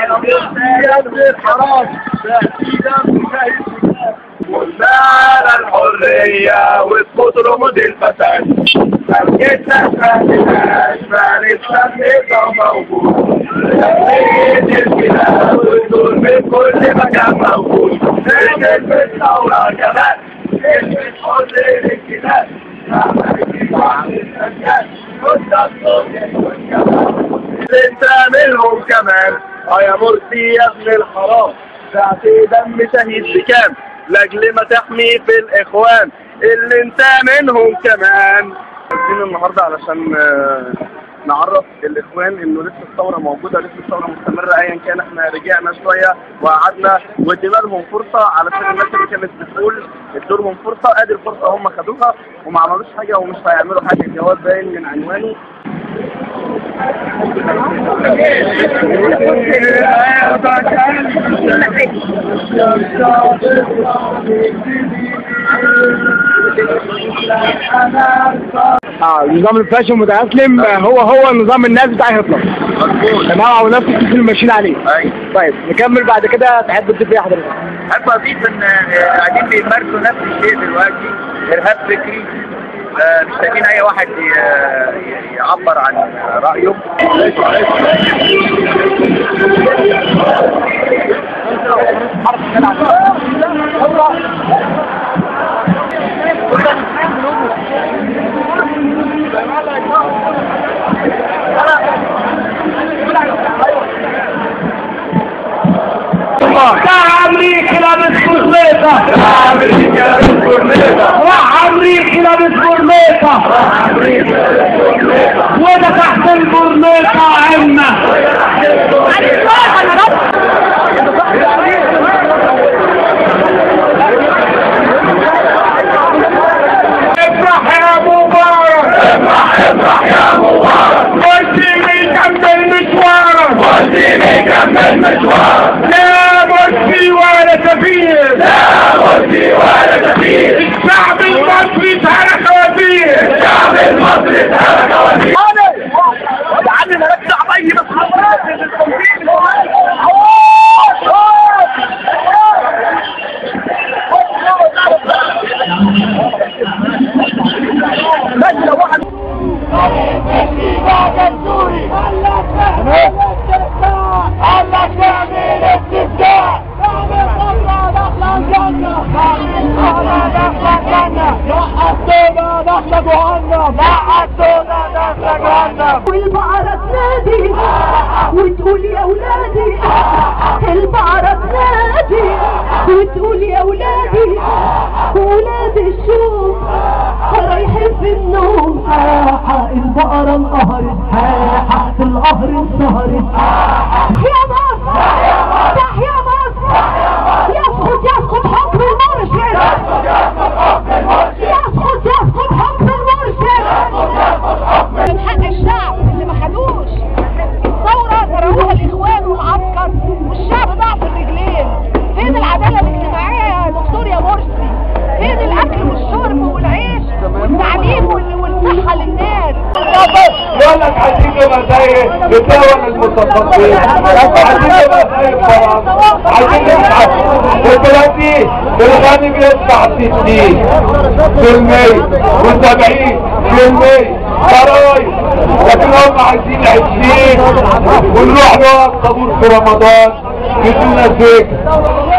يا ابن الحرام تأكيدا مشاهد على الحرية وتفوت رموز الفساد فرقتنا فاتناش فنفسك نبقى موجود تقليد الكلاب والدور من كل مكان موجود نزل في الثورة كمان كلمة حر للكلاب انت منهم كمان اه يا مرسي يا ابن الحرام دعت دم شهيد بكام لاجل ما تحمي في الاخوان اللي انت منهم كمان جايين النهارده علشان آه، نعرف الاخوان انه لسه الثوره موجوده لسه الثوره مستمره ايا كان احنا رجعنا شويه وقعدنا وادينا لهم فرصه علشان الناس اللي كانت بتقول ادوا لهم فرصه ادي الفرصه هم خدوها وما عملوش حاجه ومش هيعملوا حاجه الجواب باين من عنوانه اه نظام الفاشن المتأسلم هو هو نظام الناس بتاع هتلر تمام ونفس السيستم اللي ماشيين عليه ايوه طيب نكمل بعد كده تحب تضيف ايه حضرتك؟ احب اضيف ان آه، قاعدين بيمارسوا نفس الشيء دلوقتي ارهاب فكري آه، مش لاقيين اي واحد ي- ي- يعبر عن رايه راح امريكا لابس برميطة راح امريكا لابس برميطة وده تحت البرميطة عنا افرح يا مبارك افرح افرح يا مبارك مرسي يكمل مشوارك مرسي يكمل مشوارك لا مرسي ولا سفير لا مرسي ولا سفير الشعب المصري ترك وزير الشعب المصري ترك وزير يا عم مالكش عباية بس والبعرة تنادي وتقول يا ولادي البعرة تنادي وتقول يا ولادي ولاد الشوق رايحين في النوم حاحة البقرة انقهرت حاحة القهر انصهرت يا مصر تحيا مصر يسقط يسقط حكم المرشد يسقط يسقط حكم المرشد من حق الشعب اللي ما خدوش الثورة تروها الإخوان والعسكر والشعب ضعف الرجلين فين العدالة الاجتماعية يا دكتور يا مرسي فين الأكل والشرب والعيش والتعليم وال- والصحة للناس يقول لك عايزين نبقى زي الدول المتصدرين عايزين نبقى زي فرنسا عايزين ندفع دلوقتي الغني بيدفع 60 في المية و70 في المية ضرايب لكن هم عايزين 20 ونروح نقف طابور في رمضان بدون سجن